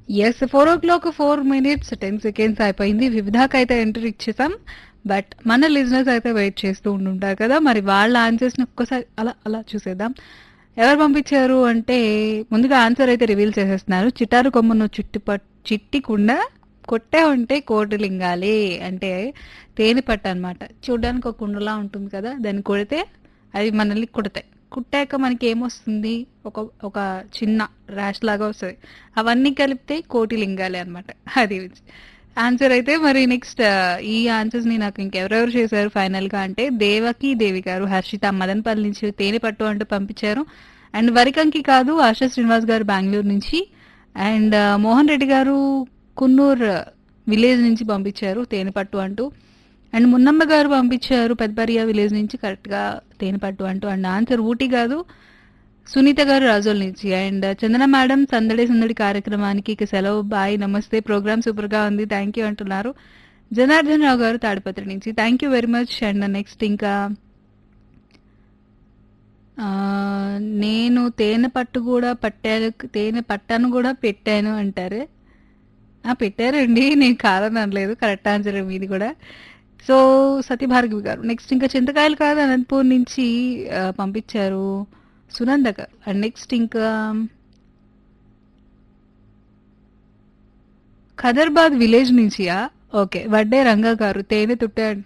yes four o'clock four minutes ten seconds అయిపోయింది వివిధాకి అయితే ఎంట్రీ ఇచ్చేసాం బట్ మన లిజినెస్ అయితే వెయిట్ చేస్తూ ఉంటుంటారు కదా మరి వాళ్ళ ఆన్సర్స్ని ఒక్కసారి అలా అలా చూసేద్దాం ఎవరు పంపించారు అంటే ముందుగా ఆన్సర్ అయితే రివీల్ చేసేస్తున్నారు చిటారు కొమ్మను చుట్టి పట్ చిట్టి కుండ కొట్టే ఉంటే కోటి లింగాలి అంటే తేనె పట్టు అనమాట చూడడానికి ఒక కుండలా ఉంటుంది కదా దాన్ని కొడితే అవి మనల్ని కుడతాయి కుట్టాక మనకి ఏమొస్తుంది ఒక ఒక చిన్న ర్యాష్ లాగా వస్తుంది అవన్నీ కలిపితే కోటి లింగాలి అనమాట అది ఆన్సర్ అయితే మరి నెక్స్ట్ ఈ ఆన్సర్స్ ని నాకు ఇంకెవరెవరు చేశారు ఫైనల్ గా అంటే దేవకి దేవి గారు హర్షిత మదన్పల్లి నుంచి తేనె పట్టు అంటూ పంపించారు అండ్ వరికంకి కాదు ఆశా శ్రీనివాస్ గారు బెంగళూరు నుంచి అండ్ మోహన్ రెడ్డి గారు కున్నూర్ విలేజ్ నుంచి పంపించారు తేనె పట్టు అంటూ అండ్ మున్నమ్మ గారు పంపించారు పెద్దపరియా విలేజ్ నుంచి కరెక్ట్గా తేనె పట్టు అంటూ అండ్ ఆన్సర్ ఊటీ కాదు సునీత గారు రాజోల్ నుంచి అండ్ చందన మేడం సందడి సందడి కార్యక్రమానికి ఇక సెలవు బాయ్ నమస్తే ప్రోగ్రామ్ సూపర్ గా ఉంది థ్యాంక్ యూ అంటున్నారు జనార్దన్ రావు గారు తాడిపత్రి నుంచి thank you very much and next ఇంకా ఆ, నేను తేనె పట్టు కూడా పట్టాను తేనె పట్టాను కూడా పెట్టాను అంటారు ఆ పెట్టారండి నేను కాదని అనలేదు కరెక్ట్ ఆన్సర్ మీది కూడా సో సతీభార్గవి గారు నెక్స్ట్ ఇంకా చింతకాయలు కాదు అనంతపూర్ నుంచి ఆ, పంపించారు సునంద గారు అండ్ నెక్స్ట్ ఇంకా ఖదర్బాద్ విలేజ్ నుంచియా ఓకే వడ్డే రంగా గారు తేనె తుట్టే